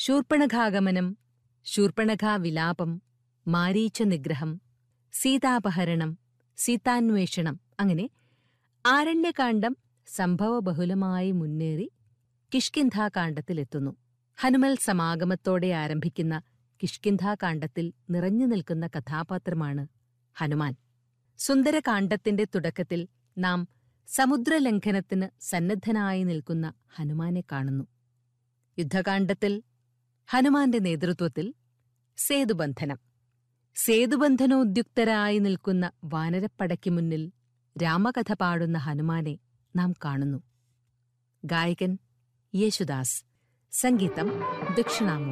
ശൂർപ്പണഖാഗമനം ശൂർപ്പണഖാവിലാപം മാരീച്ച നിഗ്രഹം സീതാപഹരണം സീതാന്വേഷണം അങ്ങനെ ആരണ്യകാന്ഡം സംഭവബഹുലമായി മുന്നേറി കിഷ്കിന്ധാകാന്ഡത്തിലെത്തുന്നു ഹനുമൽ സമാഗമത്തോടെ ആരംഭിക്കുന്ന കിഷ്കിന്ധാകാന്ഡത്തിൽ നിറഞ്ഞു നിൽക്കുന്ന കഥാപാത്രമാണ് ഹനുമാൻ സുന്ദരകാന്ഡത്തിന്റെ തുടക്കത്തിൽ നാം സമുദ്രലംഘനത്തിന് സന്നദ്ധനായി നിൽക്കുന്ന ഹനുമാനെ കാണുന്നു യുദ്ധകാന്ഡത്തിൽ ഹനുമാന്റെ നേതൃത്വത്തിൽ സേതുബന്ധനം സേതുബന്ധനോദ്യുക്തരായി നിൽക്കുന്ന വാനരപ്പടയ്ക്ക് മുന്നിൽ രാമകഥ പാടുന്ന ഹനുമാനെ നാം കാണുന്നു ഗായകൻ യേശുദാസ് സംഗീതം ദക്ഷിണാമൂർത്തി